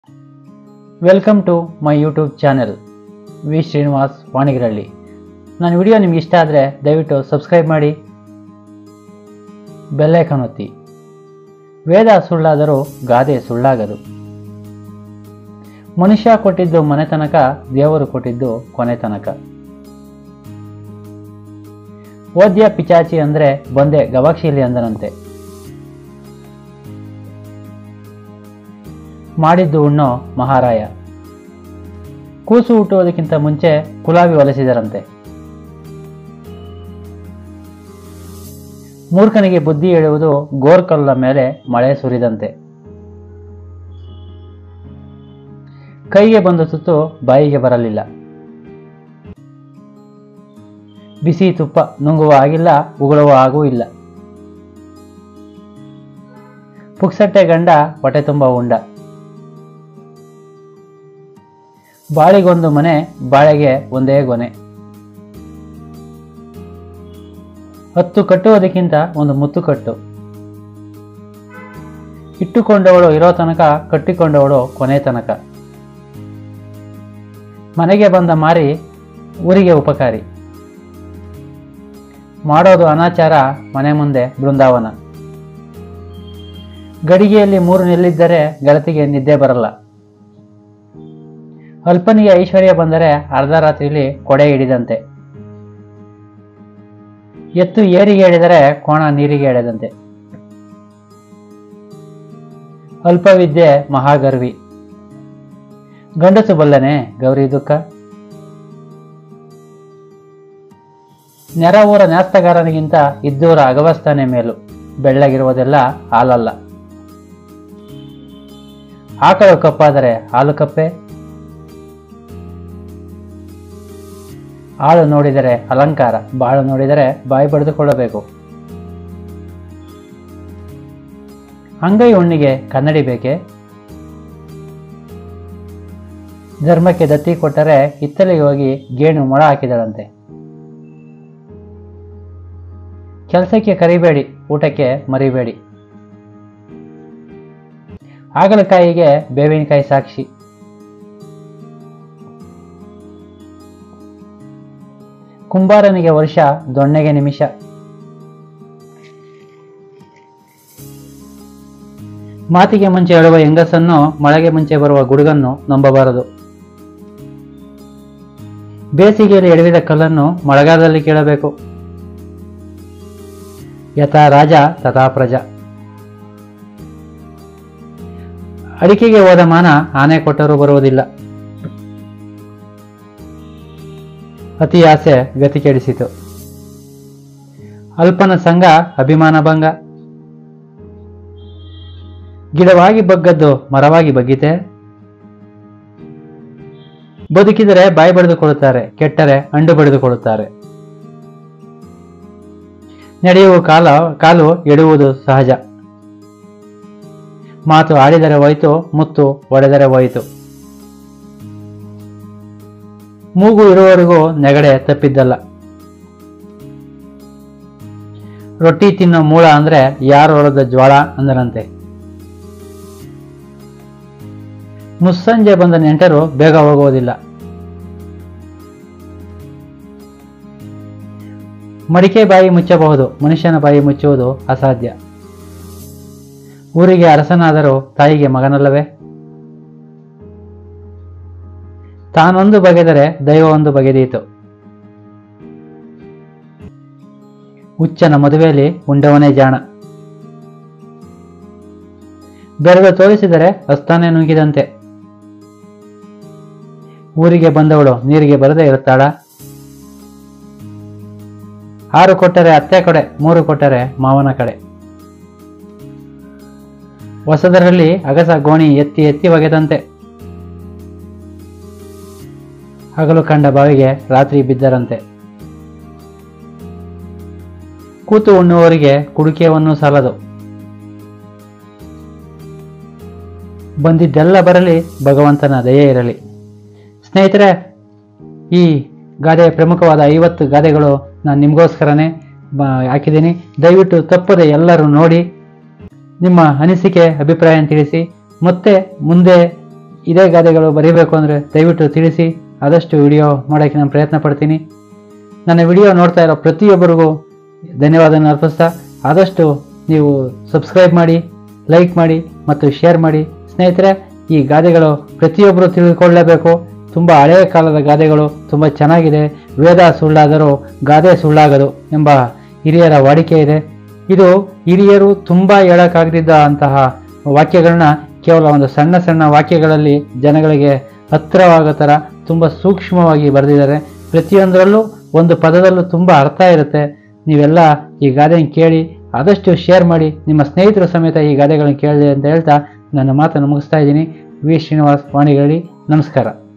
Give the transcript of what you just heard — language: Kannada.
welcome to my YouTube channel V Srinivas Vanigiralli ನನ್ನ ವಿಡಿಯೋ ನಿಮ್ಗೆ ಇಷ್ಟ ಆದರೆ ದಯವಿಟ್ಟು ಸಬ್ಸ್ಕ್ರೈಬ್ ಮಾಡಿ ಬೆಲ್ಲೈಕನ್ ಒತ್ತಿ ವೇದ ಸುಳ್ಳಾದರೂ ಗಾದೆ ಸುಳ್ಳಾಗದು ಮನುಷ್ಯ ಕೊಟ್ಟಿದ್ದು ಮನೆ ತನಕ ದೇವರು ಕೊಟ್ಟಿದ್ದು ಕೊನೆ ತನಕ ಓದ್ಯ ಪಿಚಾಚಿ ಅಂದ್ರೆ ಬಂದೆ ಗವಾಕ್ಷಿಲಿ ಅಂದನಂತೆ ಮಾಡಿದ್ದು ಉಣ್ಣೋ ಮಹಾರಾಯ ಕೂಸು ಹುಟ್ಟುವುದಕ್ಕಿಂತ ಮುಂಚೆ ಕುಲಾವಿ ಒಲಿಸಿದರಂತೆ ಮೂರ್ಖನಿಗೆ ಬುದ್ಧಿ ಹೇಳುವುದು ಗೋರ್ಕಲ್ಲ ಮೇಲೆ ಮಳೆ ಸುರಿದಂತೆ ಕೈಗೆ ಬಂದ ತುತ್ತು ಬಾಯಿಗೆ ಬರಲಿಲ್ಲ ಬಿಸಿ ತುಪ್ಪ ನುಂಗುವ ಆಗಿಲ್ಲ ಉಗುಳುವ ಹಾಗೂ ಇಲ್ಲ ಪುಕ್ಸಟ್ಟೆ ಗಂಡ ಹೊಟ್ಟೆ ತುಂಬ ಉಂಡ ಬಾಳಿಗೊಂದು ಮನೆ ಬಾಳೆಗೆ ಒಂದೇ ಗೊನೆ ಹತ್ತು ಕಟ್ಟುವುದಕ್ಕಿಂತ ಒಂದು ಮುತ್ತು ಕಟ್ಟು ಇಟ್ಟುಕೊಂಡವಳು ಇರೋ ತನಕ ಕಟ್ಟಿಕೊಂಡವಳು ಕೊನೆ ತನಕ ಮನೆಗೆ ಬಂದ ಮಾರಿ ಊರಿಗೆ ಉಪಕಾರಿ ಮಾಡೋದು ಅನಾಚಾರ ಮನೆ ಮುಂದೆ ಬೃಂದಾವನ ಗಡಿಗೆಯಲ್ಲಿ ಮೂರು ನಿಲ್ಲಿದ್ದರೆ ಗೆಳತಿಗೆ ನಿದ್ದೆ ಬರಲ್ಲ ಅಲ್ಪನಿಗೆ ಐಶ್ವರ್ಯ ಬಂದರೆ ಅರ್ಧ ರಾತ್ರಿಲಿ ಕೊಡೆ ಹಿಡಿದಂತೆ ಎತ್ತು ಏರಿಗೆ ಎಳೆದರೆ ಕೋಣ ನೀರಿಗೆ ಎಳೆದಂತೆ ಅಲ್ಪವಿದ್ಯೆ ಮಹಾಗರ್ವಿ ಗಂಡಸು ಬಲ್ಲನೆ ಗೌರಿ ದುಃಖ ನೆರ ಊರ ನ್ಯಾಸ್ತಗಾರನಿಗಿಂತ ಇದ್ದೂರ ಅಗವಸ್ಥಾನೆ ಮೇಲು ಬೆಳ್ಳಗಿರುವುದೆಲ್ಲ ಹಾಲಲ್ಲ ಆಕಳು ಕಪ್ಪಾದರೆ ಹಾಲು ಕಪ್ಪೆ ಆಳು ನೋಡಿದರೆ ಅಲಂಕಾರ ಬಾಳು ನೋಡಿದರೆ ಬಾಯಿ ಬಡಿದುಕೊಳ್ಳಬೇಕು ಅಂಗೈ ಉಣ್ಣಿಗೆ ಕನ್ನಡಿ ಬೇಕೆ ಧರ್ಮಕ್ಕೆ ದತ್ತಿ ಕೊಟ್ಟರೆ ಹಿತ್ತಲಿಗೆ ಹೋಗಿ ಗೇಣು ಮೊಳ ಹಾಕಿದಳಂತೆ ಕೆಲಸಕ್ಕೆ ಕರಿಬೇಡಿ ಊಟಕ್ಕೆ ಮರಿಬೇಡಿ ಹಾಗಲಕಾಯಿಗೆ ಬೇವಿನಕಾಯಿ ಸಾಕ್ಷಿ ಕುಂಬಾರನಿಗೆ ವರ್ಷ ದೊಣ್ಣೆಗೆ ನಿಮಿಷ ಮಾತಿಗೆ ಮುಂಚೆ ಹೇಳುವ ಹೆಂಗಸನ್ನು ಮಳೆಗೆ ಮುಂಚೆ ಬರುವ ಗುಡುಗನ್ನು ನಂಬಬಾರದು ಬೇಸಿಗೆಯಲ್ಲಿ ಎಡವಿದ ಕಲ್ಲನ್ನು ಮಳೆಗಾಲದಲ್ಲಿ ಕೇಳಬೇಕು ಯಥಾ ರಾಜ ತಥಾ ಪ್ರಜಾ ಅಡಿಕೆಗೆ ಹೋದ ಮಾನ ಆನೆ ಕೊಟ್ಟರೂ ಬರುವುದಿಲ್ಲ ಅತಿ ಆಸೆ ಗತಿ ಕೆಡಿಸಿತು ಅಲ್ಪನ ಸಂಘ ಅಭಿಮಾನ ಭಂಗ ಗಿಡವಾಗಿ ಬಗ್ಗದ್ದು ಮರವಾಗಿ ಬಗ್ಗಿತೆ ಬದುಕಿದರೆ ಬಾಯಿ ಬಡಿದುಕೊಳ್ಳುತ್ತಾರೆ ಕೆಟ್ಟರೆ ಅಂಡು ಬಡಿದುಕೊಳ್ಳುತ್ತಾರೆ ನಡೆಯುವ ಕಾಲ ಕಾಲು ಎಡುವುದು ಸಹಜ ಮಾತು ಆಡಿದರೆ ಹೋಯಿತು ಮುತ್ತು ಒಡೆದರೆ ಹೋಯಿತು ಮೂಗು ಇರುವವರೆಗೂ ನೆಗಡೆ ತಪ್ಪಿದ್ದಲ್ಲ ರೊಟ್ಟಿ ತಿನ್ನೋ ಮೂಳ ಅಂದ್ರೆ ಯಾರು ಹೊರದ ಜ್ವಾಳ ಅಂದರಂತೆ ಮುಸ್ಸಂಜೆ ಬಂದ ನೆಂಟರು ಬೇಗ ಹೋಗುವುದಿಲ್ಲ ಮಡಿಕೆ ಬಾಯಿ ಮುಚ್ಚಬಹುದು ಮನುಷ್ಯನ ಬಾಯಿ ಮುಚ್ಚುವುದು ಅಸಾಧ್ಯ ಊರಿಗೆ ಅರಸನಾದರೂ ತಾಯಿಗೆ ಮಗನಲ್ಲವೇ ತಾನೊಂದು ಬಗೆದರೆ ದೈವ ಒಂದು ಬಗೆದೀತು ಹುಚ್ಚನ ಮದುವೆಯಲ್ಲಿ ಉಂಡವನೇ ಜಾಣ ಬೆರಳು ತೋರಿಸಿದರೆ ಹಸ್ತಾನೆ ನುಂಗಿದಂತೆ ಊರಿಗೆ ಬಂದವಳು ನೀರಿಗೆ ಬರದೇ ಇರುತ್ತಾಳ ಆರು ಕೊಟ್ಟರೆ ಅತ್ತೆ ಕಡೆ ಮೂರು ಕೊಟ್ಟರೆ ಮಾವನ ಕಡೆ ಹೊಸದರಲ್ಲಿ ಅಗಸ ಗೋಣಿ ಎತ್ತಿ ಎತ್ತಿ ಒಗೆದಂತೆ ಹಗಲು ಕಂಡ ಬಾವಿಗೆ ರಾತ್ರಿ ಬಿದ್ದರಂತೆ ಕೂತು ಉಣ್ಣುವವರಿಗೆ ಕುಡಿಕೆಯನ್ನು ಸಾಲದು ಬಂದಿದ್ದೆಲ್ಲ ಬರಲಿ ಭಗವಂತನ ದಯೆ ಇರಲಿ ಸ್ನೇಹಿತರೆ ಈ ಗಾದೆಯ ಪ್ರಮುಖವಾದ ಐವತ್ತು ಗಾದೆಗಳು ನಾನು ನಿಮಗೋಸ್ಕರನೇ ಬ- ಹಾಕಿದ್ದೀನಿ ದಯವಿಟ್ಟು ತಪ್ಪದೆ ಎಲ್ಲರೂ ನೋಡಿ ನಿಮ್ಮ ಅನಿಸಿಕೆ ಅಭಿಪ್ರಾಯ ತಿಳಿಸಿ ಮತ್ತೆ ಮುಂದೆ ಇದೇ ಗಾದೆಗಳು ಬರೀಬೇಕು ಅಂದರೆ ದಯವಿಟ್ಟು ತಿಳಿಸಿ ಆದಷ್ಟು ವಿಡಿಯೋ ಮಾಡೋಕ್ಕೆ ನಾನು ಪ್ರಯತ್ನ ಪಡ್ತೀನಿ ನನ್ನ ವಿಡಿಯೋ ನೋಡ್ತಾ ಇರೋ ಪ್ರತಿಯೊಬ್ಬರಿಗೂ ಧನ್ಯವಾದನ ಅರ್ಪಿಸ್ತಾ ಆದಷ್ಟು ನೀವು ಸಬ್ಸ್ಕ್ರೈಬ್ ಮಾಡಿ ಲೈಕ್ ಮಾಡಿ ಮತ್ತು ಶೇರ್ ಮಾಡಿ ಸ್ನೇಹಿತರೆ ಈ ಗಾದೆಗಳು ಪ್ರತಿಯೊಬ್ಬರು ತಿಳಿದುಕೊಳ್ಳಲೇಬೇಕು ತುಂಬ ಹಳೆಯ ಕಾಲದ ಗಾದೆಗಳು ತುಂಬ ಚೆನ್ನಾಗಿದೆ ವೇದ ಸುಳ್ಳಾದರೂ ಗಾದೆ ಸುಳ್ಳಾಗದು ಎಂಬ ಹಿರಿಯರ ವಾಡಿಕೆ ಇದೆ ಇದು ಹಿರಿಯರು ತುಂಬ ಹೇಳಕ್ಕಾಗದಿದ್ದ ಅಂತಹ ವಾಕ್ಯಗಳನ್ನ ಕೇವಲ ಒಂದು ಸಣ್ಣ ಸಣ್ಣ ವಾಕ್ಯಗಳಲ್ಲಿ ಜನಗಳಿಗೆ ಹತ್ತಿರವಾಗೋ ಥರ ತುಂಬ ಸೂಕ್ಷ್ಮವಾಗಿ ಬರೆದಿದ್ದಾರೆ ಪ್ರತಿಯೊಂದರಲ್ಲೂ ಒಂದು ಪದದಲ್ಲೂ ತುಂಬ ಅರ್ಥ ಇರುತ್ತೆ ನೀವೆಲ್ಲ ಈ ಗಾದೆಯನ್ನು ಕೇಳಿ ಆದಷ್ಟು ಶೇರ್ ಮಾಡಿ ನಿಮ್ಮ ಸ್ನೇಹಿತರ ಸಮೇತ ಈ ಗಾದೆಗಳನ್ನು ಕೇಳಿದೆ ಅಂತ ಹೇಳ್ತಾ ನನ್ನ ಮಾತನ್ನು ಮುಗಿಸ್ತಾ ಇದ್ದೀನಿ ವಿ ಶ್ರೀನಿವಾಸ್ ವಾಣಿಗಳಿ ನಮಸ್ಕಾರ